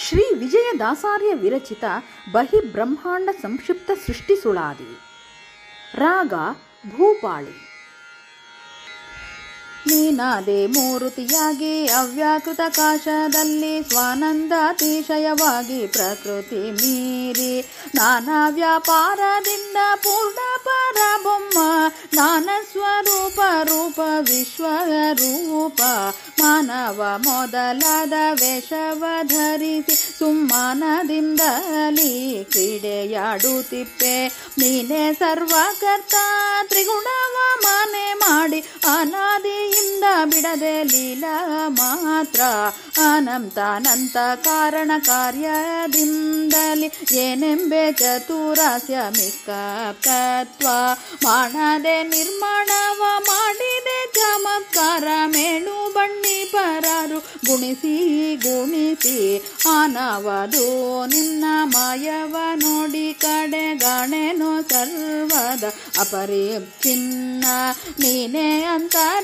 ಶ್ರೀ ವಿಜಯದಾಸಾರ್ಯ ವಿರಚಿತ ಬಹಿಬ್ರಹ್ಮಾಂಡ ಸಂಕ್ಷಿಪ್ತ ಸೃಷ್ಟಿ ಸುಳಾದಿ ರಾಗ ಭೂಪಾಳಿ ನೀನಾದೆ ಮೂರುತಿಯಾಗಿ ಅವ್ಯಾಕೃತ ಕಾಶದಲ್ಲಿ ಸ್ವಾನಂದಾತಿಶಯವಾಗಿ ಪ್ರಕೃತಿ ಮೀರಿ ನಾನಾ ವ್ಯಾಪಾರದಿಂದ ಪೂರ್ಣ ಪರಬೊಮ್ಮ ನಾನ ಸ್ವರೂಪ ರೂಪ ವಿಶ್ವರೂಪ ಮಾನವ ಮೊದಲಾದ ವೇಷವ ಧರಿಸಿ ಸುಮ್ಮನದಿಂದಲೀ ಕ್ರೀಡೆಯಾಡುತ್ತಿಪ್ಪೆ ನೀನೇ ಸರ್ವಕರ್ತ ತ್ರಿಗುಣವ ಮನೆ ಮಾಡಿ ಅನಾದಿಯಿಂದ ಬಿಡದೆ ಲೀಲಾ ಮಾತ್ರ ಅನಂತಾನಂತ ಕಾರಣ ಕಾರ್ಯದಿಂದಲಿ ಏನೆಂಬೆ ಚತುರಾಸ್ಯ ಮಿಕ್ಕ ತತ್ವ ಮಾಡದೆ ನಿರ್ಮಾಣವ ಮಾಡಿದೆ ಚಮತ್ಕಾರ ಮೇಣು ಬಣ್ಣಿ ಪರಾರು ಗುಣಿಸಿ ಗುಣಿಸಿ ಆನವದು ನಿನ್ನ ಮಾಯವ ನೋಡಿ ಕಡೆಗಾಣೆನೋ ಸರ್ವದ ಅಪರಿ ಚಿನ್ನ ನೀನೇ ಅಂತರ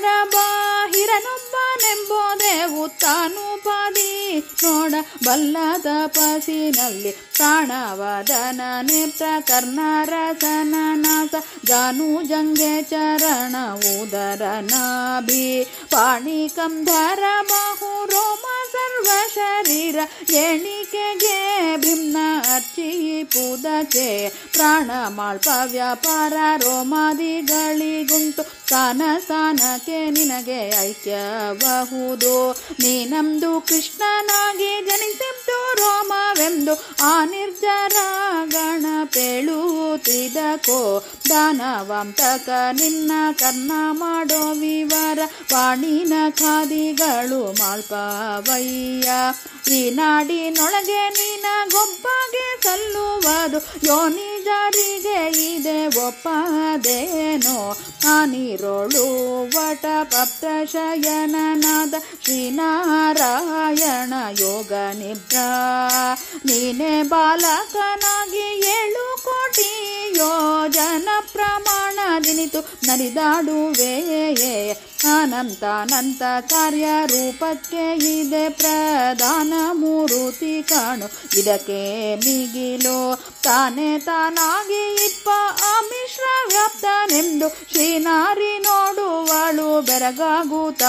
ಬಾಹಿರನೊಬ್ಬನೆಂಬೋದೆ ಉತ್ತಾನುಪಾದಿ ನೋಡ ಬಲ್ಲ ತಪಸಿನಲ್ಲಿ ಪ್ರಾಣವದನ ನೇತ್ರ ಕರ್ಣರಸನ ನಾಸ ಜಾನು ಜಂಗೆ ಚರಣ ಉದರ ನಾಭಿ ಪಾಣಿ ಕಂಧರ ಬಾಹು ರೋಮ ಸರ್ವ ಶರೀರ ಎಣಿಕೆಗೆ ಭಿನ್ನ ಅರ್ಚಿಪುದಕ್ಕೆ ಪ್ರಾಣ ಮಾಳ್ಪ ವ್ಯಾಪಾರ ರೋಮಾದಿಗಳಿಗುಂಟು ಸ್ಥಾನ ಸ್ಥಾನಕ್ಕೆ ನಿನಗೆ ಐಕ್ಯಬಹುದು ನೀನಂದು ಕೃಷ್ಣನಾಗಿ ಜನಿಸಿದ್ದು ರೋಮವೆಂದು ಆ ನಿರ್ಜರ ಗಣ ಪೇಳುತ್ತಿದಕೋ ದಾನವಂತಕ ನಿನ್ನ ಕರ್ಣ ಮಾಡೋ ವಿವರ ವಾಣಿನ ಖಾದಿಗಳು ಮಾಲ್ಪವಯ್ಯ ಈ ನಾಡಿನೊಳಗೆ ನೀನ ಗೊಬ್ಬಗೆ ಸಲ್ಲುವುದು ಯೋನಿ ಜಾರಿಗೆ ಇದೆ ಒಪ್ಪದೇನೋ ಆ ನೀರೋಳು ವಟ ಪಪ್ತ ಶಯನನಾದ ಶ್ರೀನಾರಾಯಣ ಯೋಗ ನಿದ್ರಾ ನೀನೇ ಬಾಲಕನಾಗಿ ಏಳು ಕೋಟಿ ಯೋಜನ ಪ್ರಮಾಣ ದಿನಿತು ನಲಿದಾಡುವೆ ಅನಂತಾನಂತ ಕಾರ್ಯ ರೂಪಕ್ಕೆ ಇದೆ ಪ್ರಧಾನ ಮೂರುತಿ ಕಾಣು ಇದಕ್ಕೆ ಮಿಗಿಲು ತಾನೇ ತಾನಾಗಿ ಇಪ್ಪ ಅಮಿಶ್ರ ವ್ಯಾಪ್ತನೆಂದು ಶ್ರೀನಾರಿ ನೋಡುವಳು ಬೆರಗಾಗುತ್ತ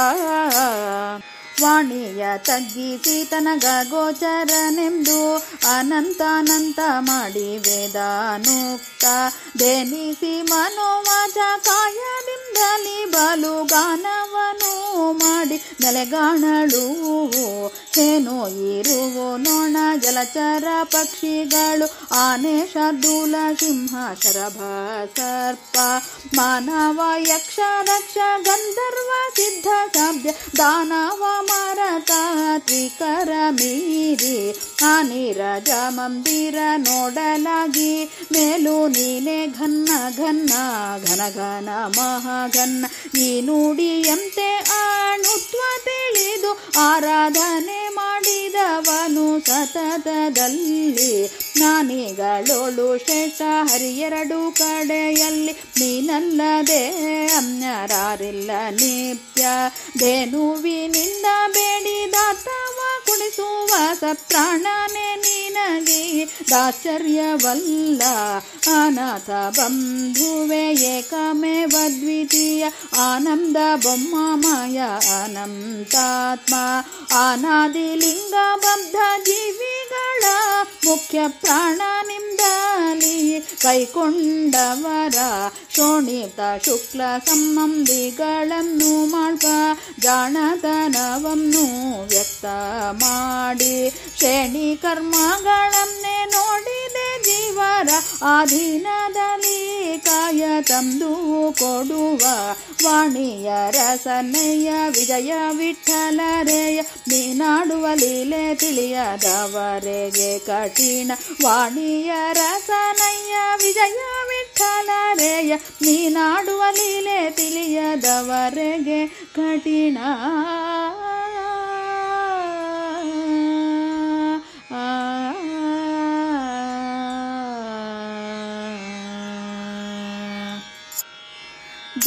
ವಾಣಿಯ ತಗ್ಗಿಸಿ ತನಗ ಗೋಚರನೆಂದು ಅನಂತಾನಂತ ಮಾಡಿ ವೇದಾನುಕ್ತ ದೇನಿಸಿ ಮನೋವಾಚ ಕಾಯದಿಂದಲಿ ಬಲು ಗಾನವನು ಮಾಡಿ ನೆಲೆಗಾಣಳು ಏನು ಇರುವು ನೋಣ ಜಲಚರ ಪಕ್ಷಿಗಳು ಆನೆ ಶರ್ದೂಲ ಸಿಂಹ ಶರಭ ಸರ್ಪ ಮಾನವ ಯಕ್ಷ ರಕ್ಷ ಗಂಧರ್ವ ಸಿದ್ಧ ಸಾಧ್ಯ ದಾನವ ಮರತ ತ್ರಿಕರ ಮೀರಿ ಆ ನೀರಜ ಮಂದಿರ ನೋಡಲಾಗಿ ಮೇಲು ನೀನೆ ಘನ್ನ ಘನ್ನ ಘನ ಘನ ಮಹಾಘನ್ನ ಈ ನುಡಿಯಂತೆ ಅಣುತ್ವ ತಿಳಿದು ಆರಾಧನೆ ಮಾಡಿದವನು ಸತತದಲ್ಲಿ ಜ್ಞಾನಿಗಳೋಳು ಶ್ರೇಷ್ಠ ಹರಿಯರಡು ಕಡೆಯಲ್ಲಿ ನೀನಲ್ಲದೆ ಅನ್ಯರಾರಿಲ್ಲ ನಿತ್ಯ ಧೇನುವಿನಿಂದ ಬೇಡಿದಾತವ ಕುಣಿಸುವ ಸಪ್ರಾಣನೆ ನಿನಗೆ ದಾಶ್ಚರ್ಯವಲ್ಲ ಅನಾಥ ಬಂಧುವೆ ಏಕಮೇವ ದ್ವಿತೀಯ ಆನಂದ ಬೊಮ್ಮಮಯ ಅನಂತಾತ್ಮ ಆನಾದಿಲಿಂಗ ಬದ್ಧ ಜೀವಿಗಳ ಮುಖ್ಯ ಪ್ರಾಣ ನಿಂದಲಿ ಕೈಕೊಂಡವರ ಶೋಣಿತ ಶುಕ್ಲ ಸಂಬಂಧಿಗಳನ್ನು ಮಾಡ್ಪ ಜಾಣತನವನ್ನು ವ್ಯಕ್ತ ಮಾಡಿ ಶ್ರೇಣಿ ಕರ್ಮಗಳನ್ನೇ ನೋಡಿದೆ ಜೀವರ ಆಧೀನದಲ್ಲಿ ಕಾಯ ತಂದು ಕೊಡುವ ವಾಣಿಯ ರಸನಯ್ಯ ವಿಜಯ ವಿಠಲರೆಯ ನೀನಾಡುವ ಲೀಲೆ ತಿಳಿಯದವರೆಗೆ ಕಠಿಣ ವಾಣಿಯ ರಸನಯ್ಯ ವಿಜಯ ವಿಠಲರೆಯ ನೀನಾಡುವ ಲೀಲೆ ತಿಳಿಯದವರೆಗೆ ಕಠಿಣ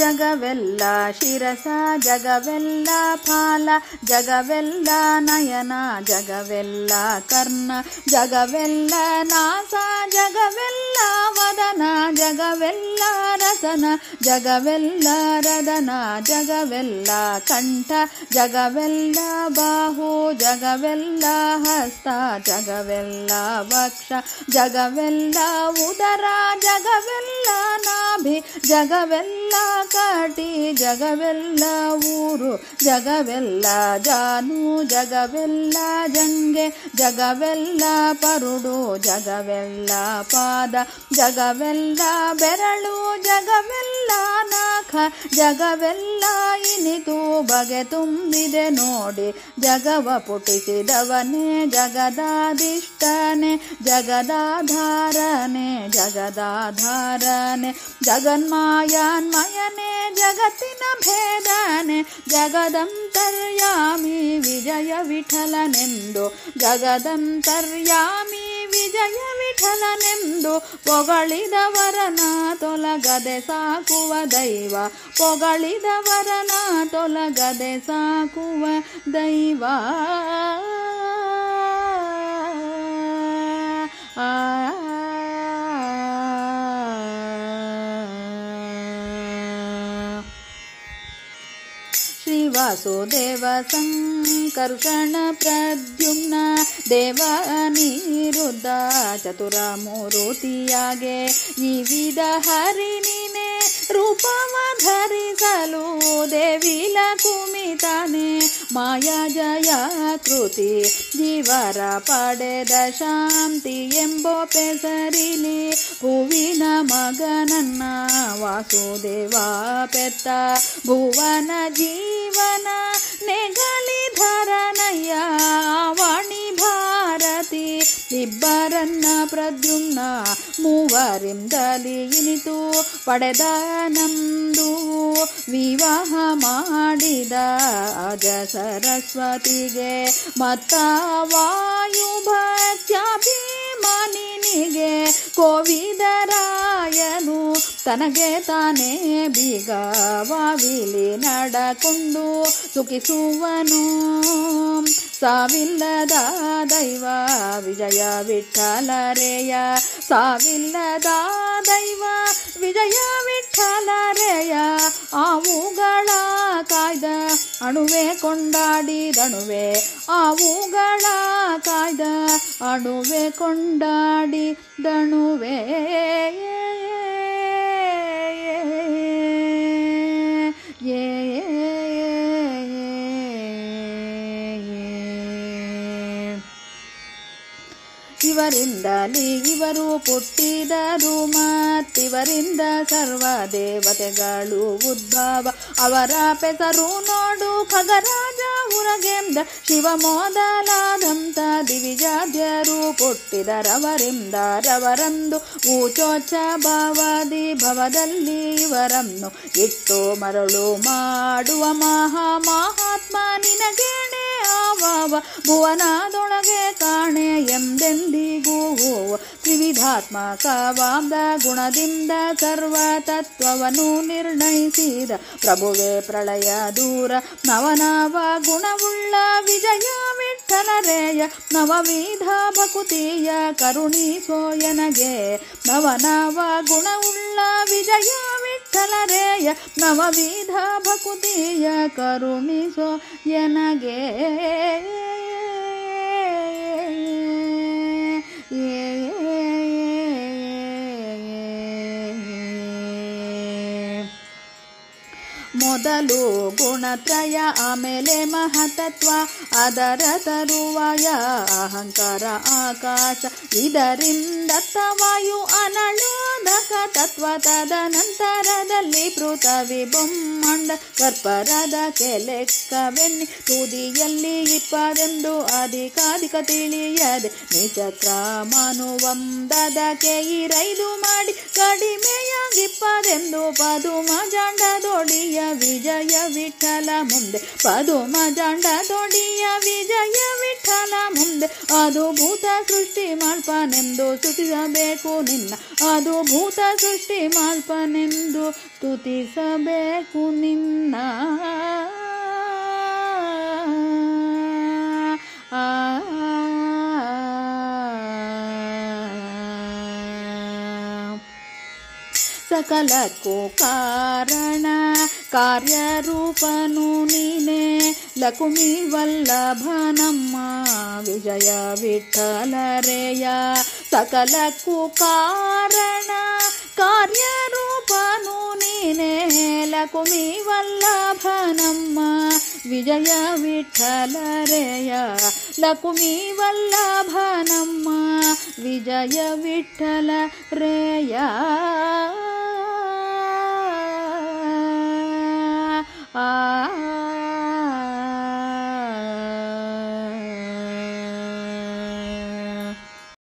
ಜಗವೆಲ್ಲ ಶಿರಸ ಜಗವೆಲ್ಲ ಫಾಲ ಜಗವೆಲ್ಲ ನಯನ ಜಗವೆಲ್ಲ ಕರ್ಣ ಜಗವೆಲ್ಲ ನಾಸ ಜಗವೆಲ್ಲ ವದನ ಜಗವೆಲ್ಲ ರಸನ ಜಗವೆಲ್ಲ ರದನ ಜಗವೆಲ್ಲ ಕಂಠ ಜಗವೆಲ್ಲ ಬಾಹು ಜಗವೆಲ್ಲ ಹಸ್ತ ಜಗವೆಲ್ಲ ವಕ್ಷ ಜಗವೆಲ್ಲ ಉದರ ಜಗವೆಲ್ಲ ನಾಭಿ ಜಗವೆಲ್ಲ ಕಾಟಿ ಜಗವೆಲ್ಲ ಊರು ಜಗವೆಲ್ಲ ಜಾನು ಜಗವೆಲ್ಲ ಜಂಗೆ ಜಗವೆಲ್ಲ ಪರುಡು ಜಗವೆಲ್ಲ ಪಾದ ಜಗವೆಲ್ಲ ಬೆರಳು ಜಗವೆಲ್ಲ ನಾಖ ಜಗವೆಲ್ಲ ಇನಿತು ಬಗೆ ತುಂಬಿದೆ ನೋಡಿ ಜಗವ ಪುಟಿಸಿದವನೇ ಜಗದಾದಿಷ್ಟನೆ ಜಗದಾಧಾರನೆ ಜಗದಾಧಾರನೆ ಜಗನ್ಮಾಯಾನ್ಮಯನೆ ಜಗತ್ತಿನ ಭೇದನೆ ಜಗದಂತರ್ಯಾಮಿ ವಿಜಯ ವಿಠಲನೆಂದು ಜಗದಂತರ್ಯಾಮಿ ವಿಜಯ ವಿಠಲನೆಂದು ಪೊಗಳಿದವರನ ತೊಲಗದೆ ಸಾಕುವ ದೈವ ಪೊಗಳಿದವರನ ತೊಲಗದೆ ಸಾಕುವ ದೈವ ಆ ಶ್ರೀವಾಸುದೇವ ಸಂಕರ್ಷಣ ಪ್ರದ್ಯುಮ್ನ ದೇವ ಅನಿರುದ್ಧ ಚತುರ ಮೂರುತಿಯಾಗೆ ಈ ವಿಧ ಹರಿ ನೀನೆ ರೂಪವ ಧರಿಸಲು ದೇವಿಲ ಕುಮಿತಾನೆ ಮಾಯಾ ಜಯ ಕೃತಿ ಜೀವರ ಪಡೆದ ಶಾಂತಿ ಎಂಬೋ ಪೆಸರಿಲಿ ಹೂವಿನ ಮಗನನ್ನ ವಾಸುದೇವ ಪೆತ್ತ ಭುವನ ಜೀವನ ನೆಗಲಿಧರನಯ್ಯ ವಾಣಿ ಭಾರತಿ ಇಬ್ಬರನ್ನ ಪ್ರದ್ಯುಮ್ನ ಮೂವರಿಂದಲಿ ಇನಿತು ಪಡೆದ ನಮ್ದು ವಿವಾಹ ಮಾಡಿದ ಅಜ ಸರಸ್ವತಿಗೆ ಮತ್ತ ವಾಯು ಭಕ್ತ್ಯಾಭಿಮಾನಿನಿಗೆ ಕೋವಿದರಾಯನು ತನಗೆ ತಾನೇ ಬೀಗವಾವಿಲಿ ನಡಕೊಂಡು ಸುಖಿಸುವನು ಸಾವಿಲ್ಲದ ದೈವ ವಿಜಯ ವಿಠಲರೇಯ ಸಾವಿಲ್ಲದ ದೈವ ವಿಜಯ ವಿಠಲರೇಯ ಆವುಗಳ ಕಾಯ್ದ ಅಣುವೆ ಕೊಂಡಾಡಿದಣುವೆ ಆವುಗಳ ಕಾಯ್ದ ಅಣುವೆ ಕೊಂಡಾಡಿದಣುವೆ ಇವರಿಂದಲಿ ಇವರು ಪುಟ್ಟಿದರು ಮತ್ತಿವರಿಂದ ಸರ್ವ ದೇವತೆಗಳು ಉದ್ಭವ ಅವರ ಪೆಸರು ನೋಡು ಖಗರಾಜ ಉರಗೆಂದ ಶಿವ ಮೊದಲಾದಂತ ದಿವಿಜಾದ್ಯರು ಪುಟ್ಟಿದರವರಿಂದ ರವರಂದು ಊಚೋಚ ಭಾವದಿ ಭವದಲ್ಲಿ ಇವರನ್ನು ಇಟ್ಟು ಮರಳು ಮಾಡುವ ಮಹಾ ಮಹಾತ್ಮ ನಿನಗೇಣೆ ಆವಾವ ಭುವನದೊಳಗೆ ಕಾಣೆ ಎಂದೆಂದಿಗೂ ತ್ರಿವಿಧಾತ್ಮಕವಾದ ಗುಣದಿಂದ ಸರ್ವ ತತ್ವವನ್ನು ನಿರ್ಣಯಿಸಿದ ಪ್ರಭುವೆ ಪ್ರಳಯ ದೂರ ನವನವ ಗುಣವುಳ್ಳ ವಿಜಯ ವಿಠಲರೇಯ ನವವಿಧ ಭಕುತಿಯ ಕರುಣಿಸೋಯನಗೆ ನವನವ ಗುಣವುಳ್ಳ ವಿಜಯ ವಿಠಲರೇಯ ನವವಿಧ ಭಕುತಿಯ ಕರುಣಿಸೋ ಎನಗೆ ಮೊದಲು ಗುಣತ್ರಯ ಆಮೇಲೆ ಮಹತತ್ವ ಅದರ ತರುವಾಯ ಅಹಂಕಾರ ಆಕಾಶ ಇದರಿಂದ ವಾಯು ಅನಳೋದಕ ತತ್ವ ತದನಂತರದಲ್ಲಿ ಪೃಥ್ವಿ ಬೊಮ್ಮಂಡ ಕರ್ಪರದ ಕೆಲೆಕ್ಕವೆನ್ನಿ ತುದಿಯಲ್ಲಿ ಇಪ್ಪದೆಂದು ಅಧಿಕಾಧಿಕ ತಿಳಿಯದೆ ನಿಚಕ್ರಮನುವಂದದಕ್ಕೆ ಇರೈದು ಮಾಡಿ ಕಡಿಮೆಯಾಗಿಪ್ಪದೆಂದು ಪದುಮ ಜಾಂಡದೊಡಿಯ ವಿಜಯ ವಿಠಲ ಮುಂದೆ ಪದುಮ ಜಾಂಡದೊಡಿಯ ವಿಜಯ ವಿಠಲ ಮುಂದೆ ಮುಂದೆ ಅದು ಭೂತ ಸೃಷ್ಟಿ ಮಾಲ್ಪನೆಂದು ಸ್ತುತಿಸಬೇಕು ನಿನ್ನ ಅದು ಭೂತ ಸೃಷ್ಟಿ ಮಾಲ್ಪನೆಂದು ಸ್ತುತಿಸಬೇಕು ನಿನ್ನ ಆ ಸಕಲಕ್ಕೂ ಕಾರಣ ಕಾರ್ಯರೂಪನು ನೀನೆ ಲಕುಮಿ ವಲ್ಲಭನಮ್ಮ ವಿಜಯ ವಿಠಲರೆಯ ಸಕಲಕ್ಕೂ ಕಾರಣ ಕಾರ್ಯರೂಪನು ನೀನೆ ಲಕುಮಿ ವಲ್ಲಭನಮ್ಮ ವಿಜಯ ವಿಠಲರೆಯ ಲಕುಮಿ ವಲ್ಲಭನಮ್ಮ ವಿಜಯ ವಿಠಲ ರೇಯ